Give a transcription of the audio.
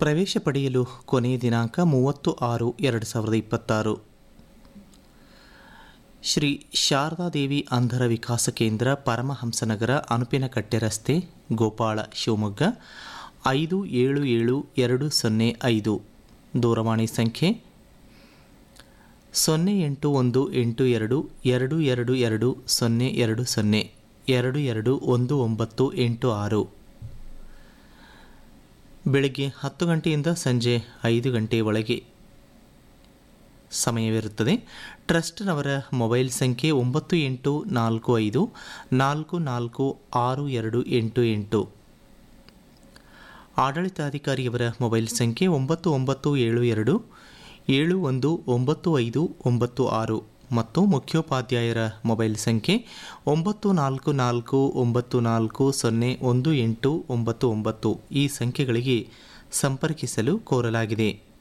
ಪ್ರವೇಶ ಪಡೆಯಲು ಕೊನೆಯ ದಿನಾಂಕ ಮೂವತ್ತು ಆರು ಎರಡು ಸಾವಿರದ ಇಪ್ಪತ್ತಾರು ಶ್ರೀ ಶಾರದಾದೇವಿ ಅಂಧರ ವಿಕಾಸ ಕೇಂದ್ರ ಪರಮಹಂಸನಗರ ಅನುಪಿನಕಟ್ಟೆ ರಸ್ತೆ ಗೋಪಾಳ ಶಿವಮೊಗ್ಗ ಐದು ಏಳು ಏಳು ಎರಡು ಸೊನ್ನೆ ಐದು ದೂರವಾಣಿ ಸಂಖ್ಯೆ ಸೊನ್ನೆ ಎಂಟು ಒಂದು ಎಂಟು ಎರಡು ಎರಡು ಎರಡು ಎರಡು ಸೊನ್ನೆ ಎರಡು ಸೊನ್ನೆ ಎರಡು ಎರಡು ಒಂದು ಒಂಬತ್ತು ಎಂಟು ಆರು ಬೆಳಗ್ಗೆ ಹತ್ತು ಗಂಟೆಯಿಂದ ಸಂಜೆ ಐದು ಗಂಟೆಯ ಒಳಗೆ ಸಮಯವಿರುತ್ತದೆ ಟ್ರಸ್ಟ್ನವರ ಮೊಬೈಲ್ ಸಂಖ್ಯೆ ಒಂಬತ್ತು ಎಂಟು ನಾಲ್ಕು ಐದು ನಾಲ್ಕು ನಾಲ್ಕು ಆರು ಎರಡು ಎಂಟು ಎಂಟು ಆಡಳಿತಾಧಿಕಾರಿಯವರ ಮೊಬೈಲ್ ಸಂಖ್ಯೆ ಒಂಬತ್ತು ಒಂಬತ್ತು ಏಳು ಎರಡು ಏಳು ಒಂದು ಒಂಬತ್ತು ಐದು ಒಂಬತ್ತು ಆರು ಮತ್ತು ಮುಖ್ಯೋಪಾಧ್ಯಾಯರ ಮೊಬೈಲ್ ಸಂಖ್ಯೆ ಒಂಬತ್ತು ನಾಲ್ಕು ನಾಲ್ಕು ಒಂಬತ್ತು ನಾಲ್ಕು ಸೊನ್ನೆ ಒಂದು ಎಂಟು ಒಂಬತ್ತು ಒಂಬತ್ತು ಈ ಸಂಖ್ಯೆಗಳಿಗೆ ಸಂಪರ್ಕಿಸಲು ಕೋರಲಾಗಿದೆ